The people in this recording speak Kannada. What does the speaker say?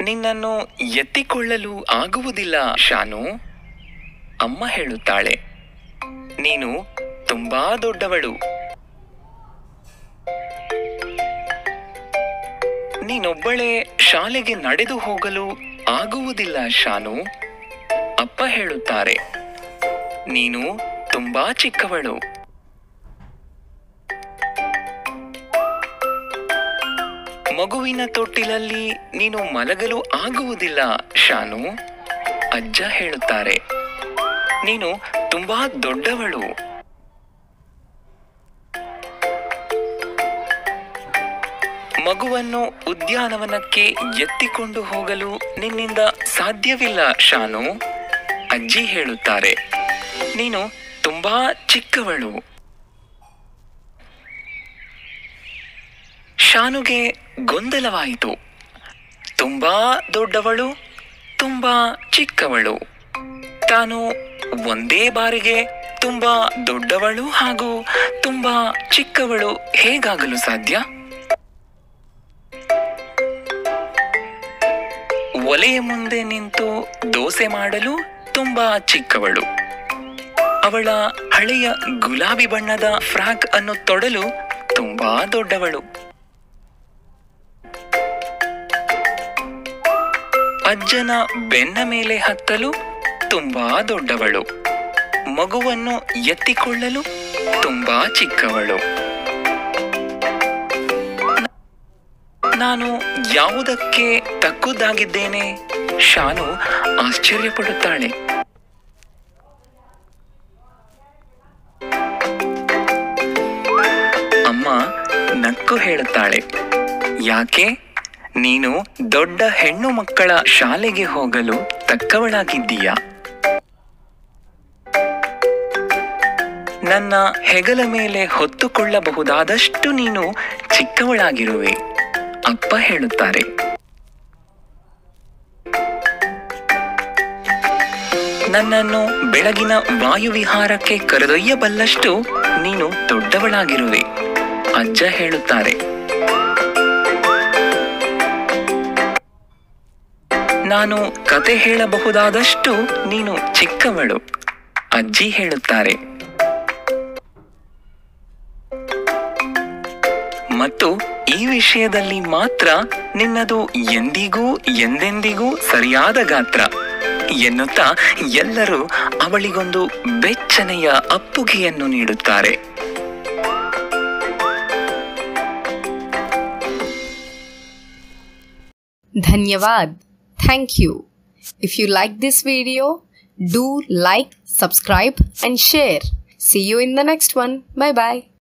ನಿನ್ನನ್ನು ಎತ್ತಿಕೊಳ್ಳಲು ಆಗುವುದಿಲ್ಲ ಶಾನು ಅಮ್ಮ ಹೇಳುತ್ತಾಳೆ ನೀನು ತುಂಬಾ ದೊಡ್ಡವಳು ನೀನೊಬ್ಬಳೇ ಶಾಲೆಗೆ ನಡೆದು ಹೋಗಲು ಆಗುವುದಿಲ್ಲ ಶಾನು ಅಪ್ಪ ಹೇಳುತ್ತಾರೆ ನೀನು ತುಂಬಾ ಚಿಕ್ಕವಳು ಮಗುವಿನ ತೊಟ್ಟಿಲಲ್ಲಿ ನೀನು ಮಲಗಲು ಆಗುವುದಿಲ್ಲ ಶಾನು ಅಜ್ಜ ಹೇಳುತ್ತಾರೆ ನೀನು ತುಂಬಾ ದೊಡ್ಡವಳು ಮಗುವನ್ನು ಉದ್ಯಾನವನಕ್ಕೆ ಎತ್ತಿಕೊಂಡು ಹೋಗಲು ನಿನ್ನಿಂದ ಸಾಧ್ಯವಿಲ್ಲ ಶಾನು ಅಜ್ಜಿ ಹೇಳುತ್ತಾರೆ ನೀನು ತುಂಬಾ ಚಿಕ್ಕವಳು ಶಾನುಗೆ ಗೊಂದಲವಾಯಿತು ತುಂಬಾ ದೊಡ್ಡವಳು ತುಂಬಾ ಚಿಕ್ಕವಳು ತಾನು ಒಂದೇ ಬಾರಿಗೆ ತುಂಬಾ ದೊಡ್ಡವಳು ಹಾಗೂ ತುಂಬಾ ಚಿಕ್ಕವಳು ಹೇಗಾಗಲು ಸಾಧ್ಯ ಒಲೆಯ ಮುಂದೆ ನಿಂತು ದೋಸೆ ಮಾಡಲು ತುಂಬಾ ಚಿಕ್ಕವಳು ಅವಳ ಹಳೆಯ ಗುಲಾಬಿ ಬಣ್ಣದ ಫ್ರಾಕ್ ಅನ್ನು ತೊಡಲು ತುಂಬಾ ದೊಡ್ಡವಳು ಅಜ್ಜನ ಬೆನ್ನ ಮೇಲೆ ಹತ್ತಲು ತುಂಬಾ ದೊಡ್ಡವಳು ಮಗುವನ್ನು ಎತ್ತಿಕೊಳ್ಳಲು ತುಂಬಾ ಚಿಕ್ಕವಳು ನಾನು ಯಾವುದಕ್ಕೆ ತಕ್ಕುದಾಗಿದ್ದೇನೆ ಶಾನು ಆಶ್ಚರ್ಯಪಡುತ್ತಾಳೆ ಅಮ್ಮ ನಕ್ಕು ಹೇಳುತ್ತಾಳೆ ಯಾಕೆ ನೀನು ದೊಡ್ಡ ಹೆಣ್ಣು ಮಕ್ಕಳ ಶಾಲೆಗೆ ಹೋಗಲು ತಕ್ಕವಳಾಗಿದ್ದೀಯಾ ನನ್ನ ಹೆಗಲ ಮೇಲೆ ಹೊತ್ತುಕೊಳ್ಳಬಹುದಾದಷ್ಟು ನೀನು ಚಿಕ್ಕವಳಾಗಿರುವೆ ಅಪ್ಪ ಹೇಳುತ್ತಾರೆ ನನ್ನನ್ನು ಬೆಳಗಿನ ವಾಯುವಿಹಾರಕ್ಕೆ ಕರೆದೊಯ್ಯಬಲ್ಲಷ್ಟು ನೀನು ದೊಡ್ಡವಳಾಗಿರುವೆ ಅಜ್ಜ ಹೇಳುತ್ತಾರೆ ನಾನು ಕತೆ ಹೇಳಬಹುದಾದಷ್ಟು ನೀನು ಚಿಕ್ಕವಳು ಅಜ್ಜಿ ಹೇಳುತ್ತಾರೆ ಮತ್ತು ಈ ವಿಷಯದಲ್ಲಿ ಮಾತ್ರ ನಿನ್ನದು ಎಂದಿಗೂ ಎಂದೆಂದಿಗೂ ಸರಿಯಾದ ಗಾತ್ರ ಎನ್ನುತ್ತಾ ಎಲ್ಲರೂ ಅವಳಿಗೊಂದು ಬೆಚ್ಚನೆಯ ಅಪ್ಪುಗೆಯನ್ನು ನೀಡುತ್ತಾರೆ Dhanyavad. Thank you. If you like this video, do like, subscribe, and share. See you in the next one. Bye bye.